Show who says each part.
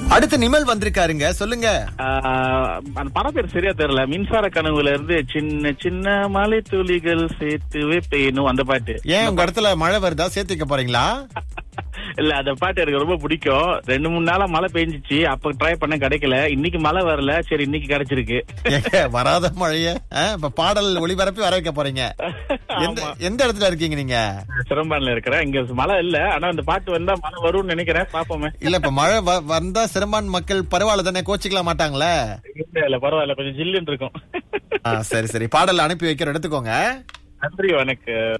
Speaker 1: அடுத்து நிமல் வந்திருக்காருங்க சொல்லுங்க
Speaker 2: ஆஹ் அந்த படம் பேர் சரியா தெரியல மின்சார கனவுல இருந்து சின்ன சின்ன மலை துளிகள் சேர்த்து வைப்பேனும் அந்த பாட்டு
Speaker 1: ஏன் உங்க இடத்துல மழை வருதா சேர்த்து வைக்க போறீங்களா
Speaker 2: இல்ல அந்த பாட்டு எனக்கு ரொம்ப பிடிக்கும் ரெண்டு மூணு நாளா மழை பெஞ்சிச்சு அப்ப ட்ரை பண்ண கிடைக்கல இன்னைக்கு மழை வரல சரி இன்னைக்கு கிடைச்சிருக்கு
Speaker 1: ஏங்க, வராத மழைய ஆ, இப்ப பாடல் ஒளிபரப்பி வர வைக்க போறீங்க எந்த
Speaker 2: ஆமா.
Speaker 1: எந்த இடத்துல இருக்கீங்க நீங்க
Speaker 2: சிரம்பான்ல இருக்கிறேன் இங்க மழை இல்ல ஆனா அந்த பாட்டு வந்தா மழை வரும்னு நினைக்கிறேன் பாப்போமே
Speaker 1: இல்ல இப்ப மழை வ- வந்தா சிறுபான் மக்கள் பரவாயில்ல தானே கோச்சிக்கல மாட்டாங்களே
Speaker 2: இல்ல இல்ல பரவாயில்ல கொஞ்சம் ஜில்லுன்னு இருக்கும்
Speaker 1: ஆ, சரி சரி பாடல் அனுப்பி வைக்கிற எடுத்துக்கோங்க
Speaker 2: நன்றி வணக்கம்